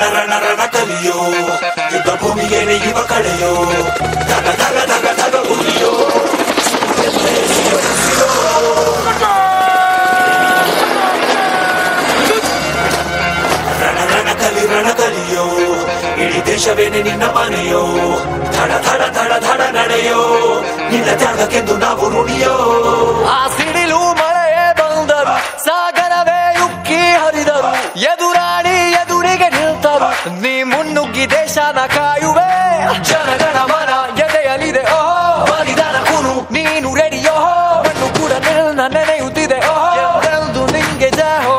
ರಣ ರಣ ಕಲಿಯೋ ಯುದ್ಧ ಭೂಮಿಗೆ ಯುವ ಕಳೆಯೋ ಧಗ ಧಗ ಧಗ ಧಗ ಉರಿಯೋ ರಣ ರಣ ಕಲಿ ರಣ ಕಲಿಯೋ ಇಡೀ ದೇಶವೇನೆ ನಿನ್ನ ಮನೆಯೋ ಧಡ ಧಡ ಧಡ ಧಡ ನಡೆಯೋ ನಿನ್ನ ತ್ಯಾಗಕ್ಕೆಂದು ನಾವು ಋಣಿಯೋ ಆ ಸಿಡಿಲು ಮಳೆಯೇ ಬಂದರು ಸಾಗರವೇ ಉಕ್ಕಿ ಹರಿದರು ಎದುರಾಳಿ ಎದುರಿಗೆ ನಿಲ್ತರು ನೀ ಮುನ್ನುಗ್ಗಿ ದೇಶನ ಕಾಯುವೆ ಜನಗಣ ಮನ ಎದೆಯಲಿದೆ ಓಹೋ ಬಲಿದಾನ ಕುನು ನೀನು ರೆಡಿಯೋ ಮಣ್ಣು ಕೂಡ ನಿನ್ನ ನೆನೆಯುತ್ತಿದೆ ಓಹೋ ಎಂದೆಂದು ನಿಂಗೆ ಜಹೋ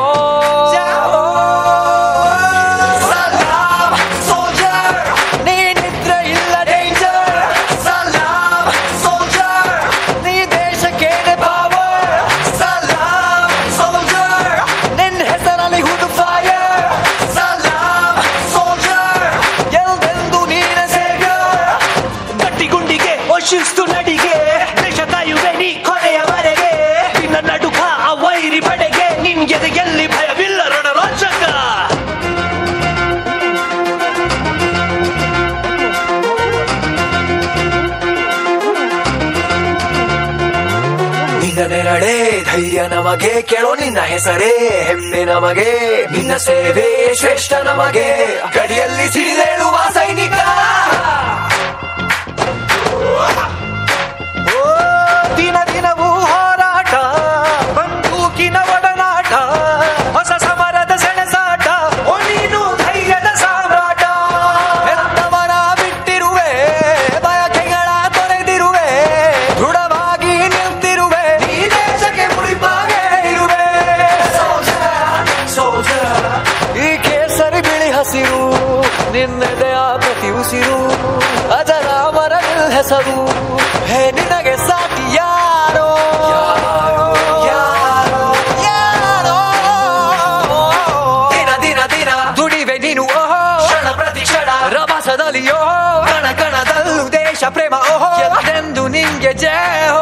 ಸಲಾಮ್ ಸೋಲ್ಜರ್ ನೀ ನಿದ್ರೆ ಇಲ್ಲ ಡೇಂಜರ್ ಸಲಾಮ್ ಸೋಲ್ಜರ್ ನೀ ದೇಶಕ್ಕೇನೆ ಪವರ್ ಸಲಾಮ್ ಸೋಲ್ಜರ್ ನಿನ್ನ ಹೆಸರಲ್ಲಿ ಹುದು ಫೈರ್ ಸಲಾಮ್ ಸೋಲ್ಜರ್ ಎಲ್ದೆಂದು ನೀನೆ ಸೇವ್ಯರ್ ಗಟ್ಟಿಗುಂಡಿಗೆ ಶಿಸ್ತು ನಡಿಗೆ ದೇಶ ಕಾಯುವೆ ನೀ ಕೊನೆಯವರೆಗೆ ನಿನ್ನ ನಡುಕ ಆ ವೈರಿ ಪಡೆಗೆ ನಿನ್ಗೆದೆ ಎಲ್ಲಿ ಭಯವಿಲ್ಲ ರಣರೋಚಕ ನಿನ್ನ ನೆರಳೆ ಧೈರ್ಯ ನಮಗೆ ಕೇಳೋ ನಿನ್ನ ಹೆಸರೇ ಹೆಮ್ಮೆ ನಮಗೆ ನಿನ್ನ ಸೇವೆ ಶ್ರೇಷ್ಠ ನಮಗೆ ಗಡಿಯಲ್ಲಿ ಸಿಡಿದೇಳುವ ಸೈನಿಕ ಓ, ದಿನ ದಿನವೂ ಹೋರಾಟ ಬಂದೂಕಿನ ಒಡನಾಟ ಹೊಸ ಸಮರದ ಸೆಣಸಾಟ ಓ ನೀನು ಧೈರ್ಯದ ಸಾಮ್ರಾಟ ಹೆತ್ತವರ ಬಿಟ್ಟಿರುವೆ ಬಯಕೆಗಳ ತೊರೆದಿರುವೆ ದೃಢವಾಗಿ ನಿಂತಿರುವೆ ಈ ದೇಶಕ್ಕೆ ಮುಡಿಪಾಗೆ ಇರುವೆ ಈ ಕೇಸರಿ ಬಿಳಿ ಹಸಿರು ನಿನ್ನೆದೆಯ ಪ್ರತಿ ಉಸಿರು ಅಜರಾಮರ ನಿಲ್ ಹೆಸರು ಹೇ ನಿನಗೆ ಸಾಟಿ ಯಾರೋ ಯಾರೋ ಯಾರೋ ದಿನ ದಿನ ದಿನ ದುಡಿವೆ ನೀನು ಓಹೋ ಕ್ಷಣ ಪ್ರತಿ ಕ್ಷಣ ರಭಸದಲ್ಲಿ ಓಹೋ ಕಣ ಕಣದಲ್ಲೂ ದೇಶ ಪ್ರೇಮ ಓಹೋ ಎಂದೆಂದು ನಿಂಗೆ ಜಯ ಹೋ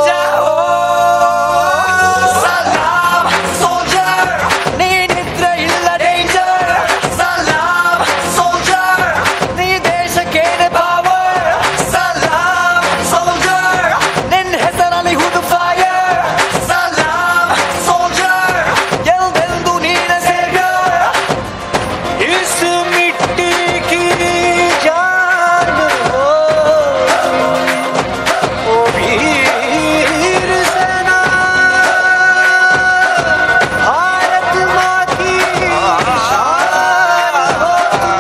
ಸಲಾಮ್ ಸೋಲ್ಜರ್ ನೀ ನಿದ್ರೆ ಇಲ್ಲ ಡೇಂಜರ್ ಸಲಾಮ್ ಸೋಲ್ಜರ್ ನೀ ದೇಶಕ್ಕೇನೆ ಪವರ್ ಸಲಾಮ್ ಸೋಲ್ಜರ್ ನಿನ್ನ ಹೆಸರಲ್ಲಿ ಹುದು ಫೈರ್ ಸಲಾಮ್ ಸೋಲ್ಜರ್ ಎಲ್ದೆಂದು ನೀನೆ ಸೇವ್ಯರ್ इस मिट्टी की जान हो ओ वीर सेना भारत माँ की शान हो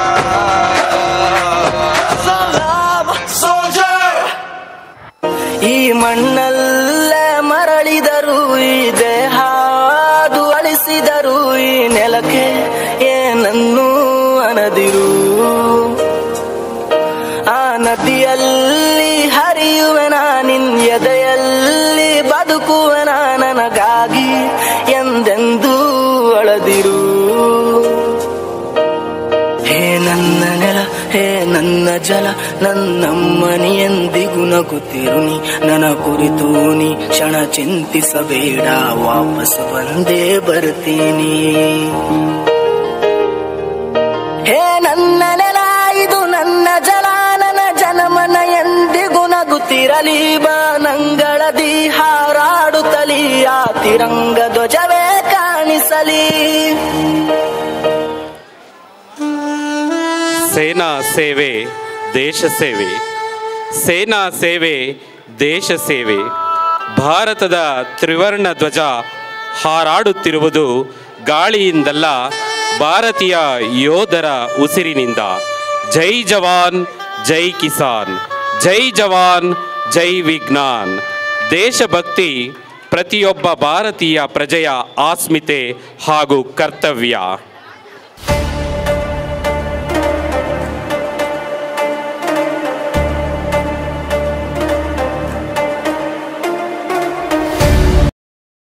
सलाम सोल्जर ಈ ಮಣ್ಣಲ್ಲೇ ಮರಳಿದರು ಈ ದೇಹಾದು ಅಳಿಸಿದರು ಈ ನೆಲಕ್ಕೆ ಏನನ್ನೂ ಅನದಿರು ಆ ನದಿಯಲ್ಲಿ ಹರಿಯುವೆನ ನಿನ್ ಎದೆಯಲ್ಲಿ ಬದುಕುವೆನ ನನಗಾಗಿ ಎಂದೆಂದೂ ಅಳದಿರು ಹೇ ನನ್ನ ನೆಲ ಹೇ ನನ್ನ ಜಲ ನನ್ನಮ್ಮನಿ ಎಂದಿಗೂ ನಗುತ್ತಿರು ನೀ ನನ್ನ ಕುರಿತು ನೀ ಕ್ಷಣ ಚಿಂತಿಸಬೇಡ ವಾಪಸ್ ಬಂದೇ ಬರ್ತೀನಿ ಹೇ ನನ್ನ ನೆಲ ಇದು ನನ್ನ ಜಲ ನನ್ನ ಜನಮನ ಎಂದಿಗೂ ನಗುತ್ತಿರಲಿ ಬಾನಂಗಳದಿ ಹಾರಾಡುತ್ತಲಿ ಆ ತಿರಂಗ ಧ್ವಜವೇ ಕಾಣಿಸಲಿ ಸೇನಾ ಸೇವೆ ದೇಶ ಸೇವೆ ಸೇನಾ ಸೇವೆ ದೇಶ ಸೇವೆ ಭಾರತದ ತ್ರಿವರ್ಣ ಧ್ವಜ ಹಾರಾಡುತ್ತಿರುವುದು ಗಾಳಿಯಿಂದಲ್ಲ ಭಾರತೀಯ ಯೋಧರ ಉಸಿರಿನಿಂದ ಜೈ ಜವಾನ್ ಜೈ ಕಿಸಾನ್ ಜೈ ಜವಾನ್ ಜೈ ವಿಜ್ಞಾನ್ ದೇಶಭಕ್ತಿ ಪ್ರತಿಯೊಬ್ಬ ಭಾರತೀಯ ಪ್ರಜೆಯ ಆಸ್ಮಿತೆ ಹಾಗೂ ಕರ್ತವ್ಯ